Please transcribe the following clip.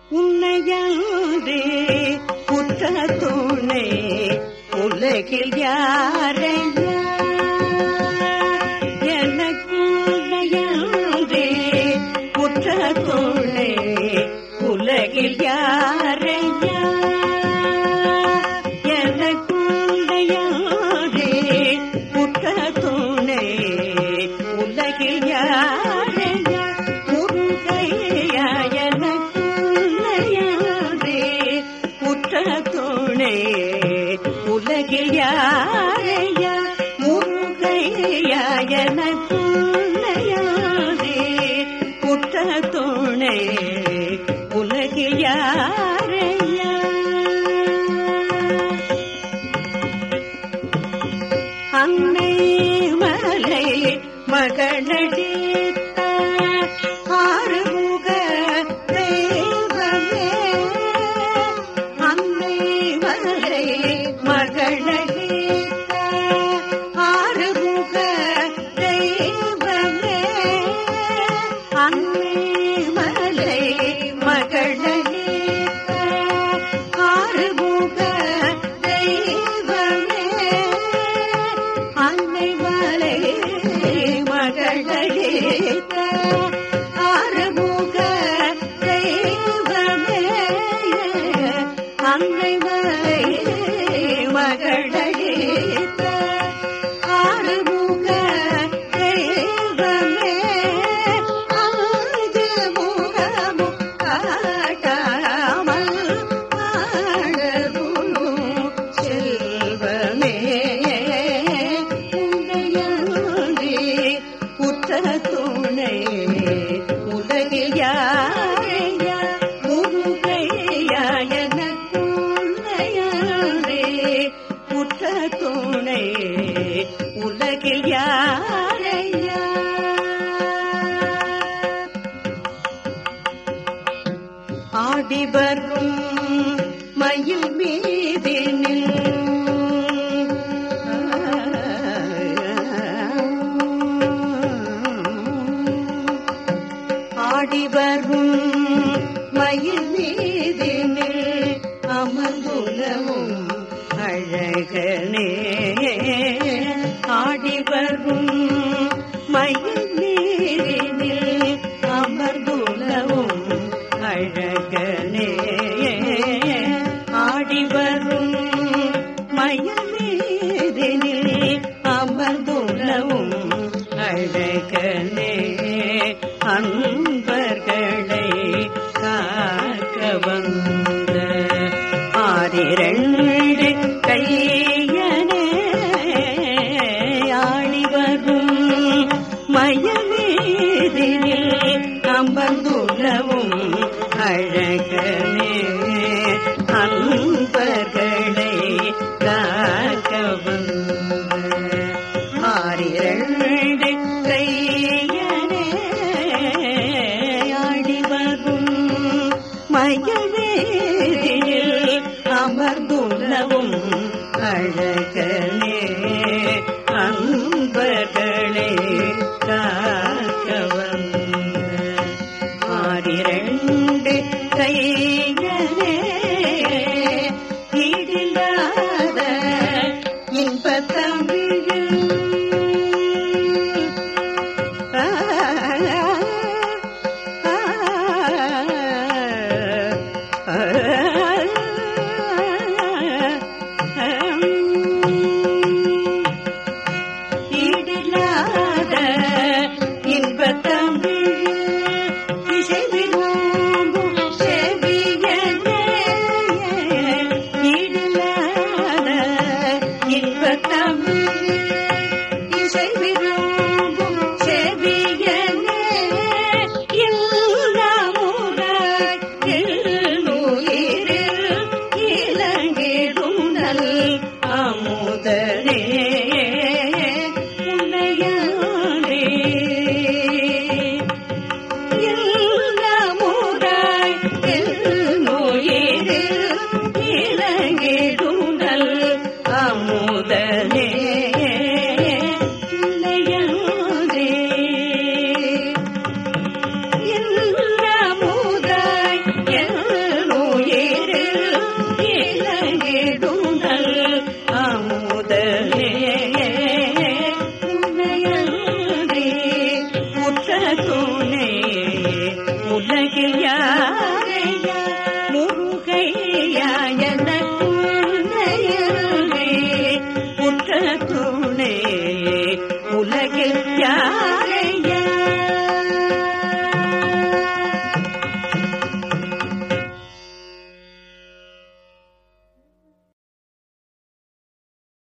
உன்னையாரே குற்ற துணை உலகில் யாரையா எனக்குள்ளையாரே குற்ற துணை உலகில் யாரையா எனக்குள்ளையாரே குற்ற துணை உலகில் யாரையா முருகையா எனக்குள்ளையாரே குற்ற துணை உலகில் யாரையா முருகையா எனக்குள்ளையாரே குற்ற துணை உலகில் யாரையா அன்னை மலை மகளடித்த ஆறுமுக தெய்வமே அன்னை மலை மகளடித்த ஆறுமுக தெய்வமே அன்னை மலை மகளடித்த ஆறுமுக தெய்வமே அன்னை மலை மகளடித்த ஆறுமுக தெய்வமே அன்னை மலை மகளடித்த ஆறுமுக தெய்வமே அங்கு முகமும் காட்டாமல் ஆடலும் செல்வமே உன்னையன்றி உற்ற துணை உலகில் யாரையா முருகையா எனக்குள்ளையாரே உற்ற துணை உலகில் யாரையா ஆடி வரும் மயில் மீதினில் ஆடி வரும் மயில் மீதினில் அமர்ந்துலவும் அழகனே ஆடி வரும் மயில் மீதினில் அமர்ந்துலவும் அழகனே ஆடி வரும் மயில் மீதினில் அமர்ந்துலவும் அழகனே அன்பர்களை காக்க வந்த ஆறிரண்டு கையனே ஆடி வரும் மயமேதினில் அமர்ந்துள்ளவும் அழகனே அன்பர்களை காக்க வந்த ஆறிரண்டு கையனே ஆடி வரும் மயவேதியில் அமர்ந்துள்ளவும் அழகனே அன்பர்களே காக்க வந்த ஆறிரண்டு